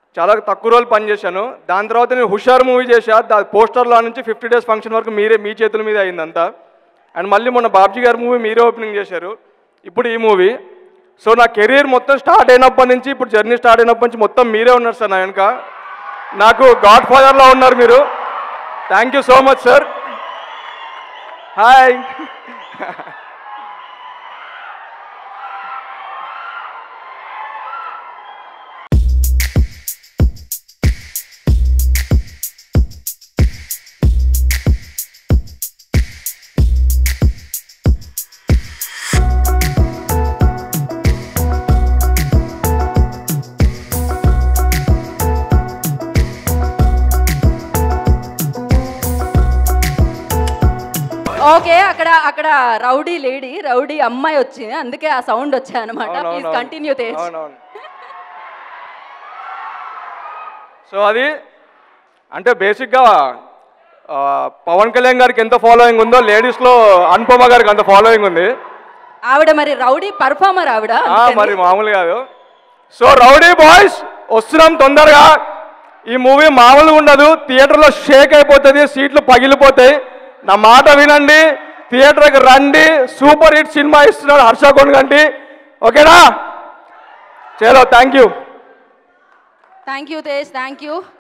చాలా తక్కువ రోజులు పనిచేశాను దాని తర్వాత నేను హుషార్ మూవీ చేశా దా పోస్టర్లో నుంచి ఫిఫ్టీ డేస్ ఫంక్షన్ వరకు మీరే మీ చేతుల మీద అయిందంతా అండ్ మళ్ళీ మొన్న బాబ్జీ గారి మూవీ మీరే ఓపెనింగ్ చేశారు ఇప్పుడు ఈ మూవీ సో నా కెరీర్ మొత్తం స్టార్ట్ అయినప్పటి నుంచి ఇప్పుడు జర్నీ స్టార్ట్ అయినప్పటి నుంచి మొత్తం మీరే ఉన్నారు సార్ నా వెనక నాకు గాడ్ ఫాదర్లో ఉన్నారు మీరు thank you so much sir hi okay అక్కడ అక్కడ రౌడీ లేడీ రౌడీ అమ్మాయి వచ్చింది అందుకే ఆ సౌండ్ వచ్చాయి అనమాట ప్లీజ్ కంటిన్యూ తేజ్ అవునవును సో అది అంటే బేసిక్గా ఆ, పవన్ కళ్యాణ్ గారికి ఎంత ఫాలోయింగ్ ఉందో లేడీస్లో అనుపమ గారికి అంత ఫాలోయింగ్ ఉంది ఆవిడ మరి రౌడీ పర్ఫార్మర్ ఆవిడ ఆ, అందుకని. మరి మామూలు కాదు సో రౌడీ బాయ్స్ వస్తున్నాం తొందరగా ఈ మూవీ మామూలుగా ఉండదు థియేటర్లో షేక్ అయిపోతుంది సీట్లు పగిలిపోతాయి నా మాట వినండి థియేటర్కి రండి సూపర్ హిట్ సినిమా ఇస్తున్నాడు హర్ష కొనగంటి ఓకేనా చలో thank you thank you Tej thank you